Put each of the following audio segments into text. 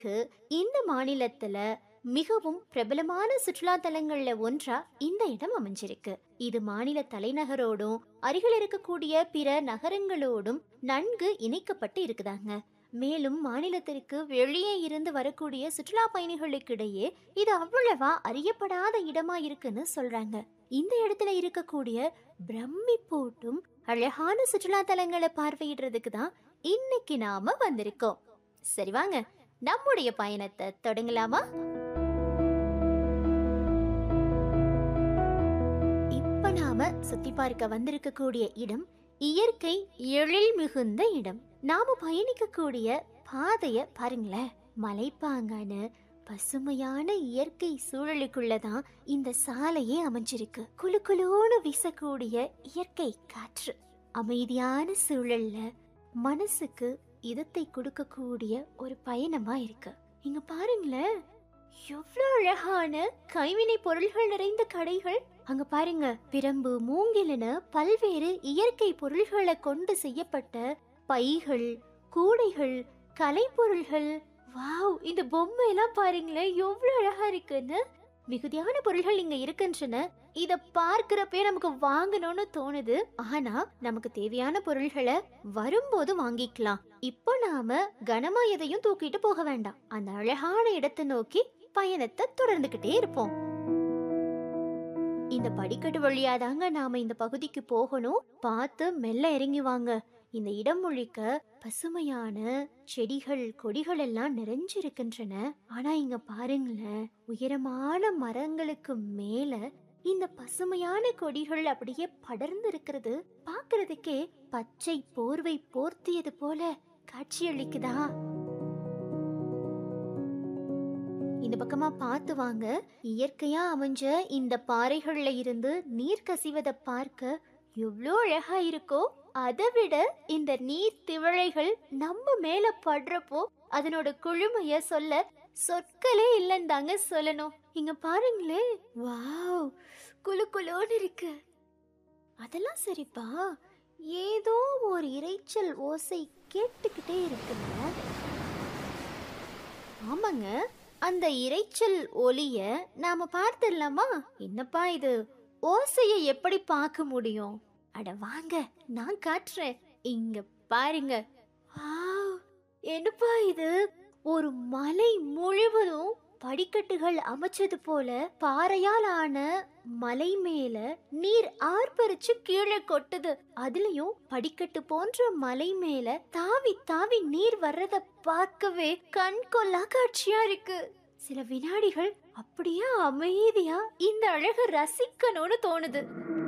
க்கு இந்த மாநிலத்துல மிகவும் பிரபலமான சுற்றுலா தலங்கள்ல ஒன்றா இந்த இடம் அமைஞ்சிருக்கு இது மாநில தலைநகரோடும் அருகில் இருக்கக்கூடிய பிற நகரங்களோடும் நன்கு இணைக்கப்பட்டு இருக்குதாங்க மேலும் மாநிலத்திற்கு வெளியே இருந்து வரக்கூடிய சுற்றுலா பயணிகளுக்கிடையே இது அவ்வளவா அறியப்படாத இடமா இருக்குன்னு சொல்றாங்க இந்த இடத்துல இருக்கக்கூடிய பிரம்மி போட்டும் அழகான சுற்றுலா தலங்களை பார்வையிடுறதுக்கு தான் இன்னைக்கு நாம வந்திருக்கோம் சரி வாங்க நம்முடைய பயணத்தை தொடங்கலாமா இப்ப நாம சுத்தி பார்க்க வந்திருக்கக்கூடிய இடம் இயற்கை எழில் மிகுந்த இடம் நாம பயணிக்கக்கூடிய பாதைய பாருங்களேன் மலைப்பாங்கான பசுமையான இயற்கை சூழலுக்குள்ளதான் இந்த சாலையே அமைஞ்சிருக்கு குளு குளுன்னு வீசக்கூடிய இயற்கை காற்று அமைதியான சூழல்ல மனசுக்கு இதத்தை கொடுக்கக்கூடிய ஒரு பயணமா இருக்கு இங்க பாருங்களேன் எவ்வளவு அழகான கைவினை பொருள்கள் நிறைந்த கடைகள் அங்க பாருங்க பிரம்பு மூங்கில்னு பல்வேறு இயற்கை பொருள்களை கொண்டு செய்யப்பட்ட பைகள் கூடைகள் கலைப்பொருள்கள் வாவ் இந்த பொம்மை எல்லாம் பாருங்களேன் எவ்வளவு அழகா இருக்குன்னு மிகுதியான பொருள்கள் இங்க இருக்கின்றன இத பார்க்கிறப்பே நமக்கு வாங்கணும்னு தோணுது ஆனா நமக்கு தேவையான பொருள்களை வரும்போது வாங்கிக்கலாம் இப்போ நாம கனமா எதையும் தூக்கிட்டு போக வேண்டாம் அந்த அழகான இடத்தை நோக்கி பயணத்தை தொடர்ந்துகிட்டே இருப்போம் இந்த படிக்கட்டு வழியா தாங்க நாம இந்த பகுதிக்கு போகணும் பார்த்து மெல்ல இறங்கி வாங்க இந்த இடம் முழிக்க பசுமையான செடிகள் கொடிகள் எல்லாம் நிறைஞ்சிருக்கின்றன ஆனா இங்க பாருங்களேன் உயரமான மரங்களுக்கு மேல இந்த பசுமையான கொடிகள் அப்படியே படர்ந்து இருக்கிறது பார்க்கிறதுக்கே பச்சை போர்வை போர்த்தியது போல காட்சியளிக்குதா இந்த பக்கமா பார்த்து வாங்க இயற்கையா அமைஞ்ச இந்த பாறைகள்ல இருந்து நீர் கசிவதை பார்க்க எவ்வளோ அழகா இருக்கோ அதை விட இந்த நீர் திவழைகள் நம்ம மேல படுறப்போ அதனோட குழுமைய சொல்ல சொற்களே இல்லைன்னு தாங்க சொல்லணும் இங்க பாருங்களே வாவ் குளு குளுன்னு இருக்கு அதெல்லாம் சரிப்பா ஏதோ ஒரு இரைச்சல் ஓசை கேட்டுக்கிட்டே இருக்குல்ல ஆமாங்க அந்த இரைச்சல் ஒலிய நாம பார்த்துடலாமா என்னப்பா இது ஓசையை எப்படி பார்க்க முடியும் அட வாங்க நான் காட்டுறேன் இங்க பாருங்க வாவ், என்னப்பா இது ஒரு மலை முழுவதும் படிக்கட்டுகள் அமைச்சது போல பாறையால் ஆன மலை மேல நீர் ஆர்ப்பரிச்சு கீழே கொட்டுது அதுலயும் படிக்கட்டு போன்ற மலை மேல தாவி தாவி நீர் வர்றத பார்க்கவே கண் கொள்ளா காட்சியா இருக்கு சில வினாடிகள் அப்படியே அமைதியா இந்த அழக ரசிக்கணும்னு தோணுது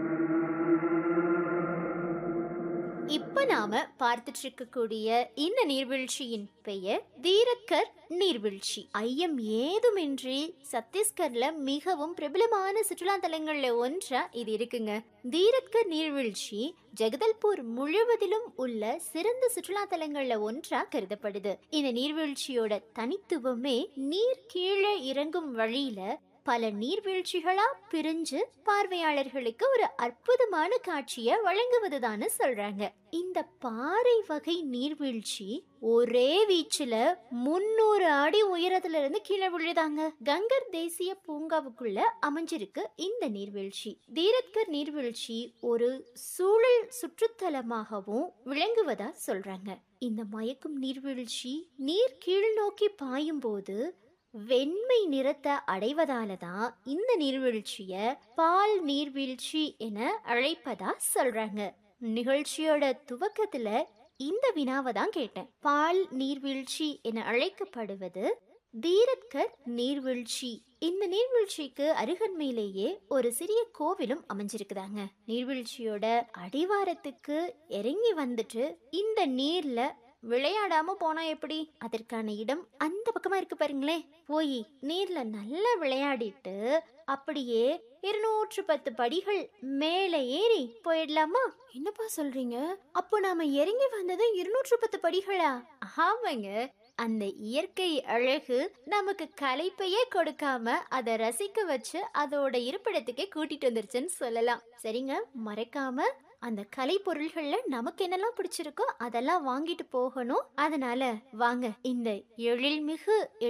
இப்ப நாம பார்த்துட்டு இருக்கக்கூடிய இந்த நீர்வீழ்ச்சியின் பெயர் தீரக்கர் நீர்வீழ்ச்சி ஐயம் ஏதுமின்றி சத்தீஸ்கர்ல மிகவும் பிரபலமான சுற்றுலா தலங்கள்ல ஒன்றா இது இருக்குங்க தீரத்கர் நீர்வீழ்ச்சி ஜெகதல்பூர் முழுவதிலும் உள்ள சிறந்த சுற்றுலா தலங்கள்ல ஒன்றா கருதப்படுது இந்த நீர்வீழ்ச்சியோட தனித்துவமே நீர் கீழே இறங்கும் வழியில பல நீர்வீழ்ச்சிகளா பிரிஞ்சு பார்வையாளர்களுக்கு ஒரு அற்புதமான காட்சியை வழங்குவதுதான்னு சொல்றாங்க இந்த பாறை வகை நீர்வீழ்ச்சி ஒரே வீச்சுல முன்னூறு அடி உயரத்துல இருந்து கீழே விழுதாங்க கங்கர் தேசிய பூங்காவுக்குள்ள அமைஞ்சிருக்கு இந்த நீர்வீழ்ச்சி தீரத்கர் நீர்வீழ்ச்சி ஒரு சூழல் சுற்றுத்தலமாகவும் விளங்குவதா சொல்றாங்க இந்த மயக்கும் நீர்வீழ்ச்சி நீர் கீழ் நோக்கி பாயும் போது வெண்மை நிறத்தை அடைவதால தான் இந்த நீர்வீழ்ச்சிய பால் நீர்வீழ்ச்சி என அழைப்பதா சொல்றாங்க நிகழ்ச்சியோட துவக்கத்துல இந்த வினாவை தான் கேட்டேன் பால் நீர்வீழ்ச்சி என அழைக்கப்படுவது தீரத்கர் நீர்வீழ்ச்சி இந்த நீர்வீழ்ச்சிக்கு அருகன்மையிலேயே ஒரு சிறிய கோவிலும் அமைஞ்சிருக்குதாங்க நீர்வீழ்ச்சியோட அடிவாரத்துக்கு இறங்கி வந்துட்டு இந்த நீர்ல விளையாடாம போனா எப்படி அதற்கான இடம் அந்த பக்கமா இருக்கு பாருங்களேன் போய் நீர்ல நல்லா விளையாடிட்டு அப்படியே இருநூற்று பத்து படிகள் மேலே ஏறி போயிடலாமா என்னப்பா சொல்றீங்க அப்போ நாம இறங்கி வந்தது இருநூற்று பத்து படிகளா ஆமாங்க அந்த இயற்கை அழகு நமக்கு களைப்பையே கொடுக்காம அதை ரசிக்க வச்சு அதோட இருப்பிடத்துக்கே கூட்டிட்டு வந்துருச்சுன்னு சொல்லலாம் சரிங்க மறக்காம அந்த கலை பொருள்கள்ல நமக்கு என்னெல்லாம் பிடிச்சிருக்கோ அதெல்லாம் வாங்கிட்டு போகணும் அதனால வாங்க இந்த எழில்மிகு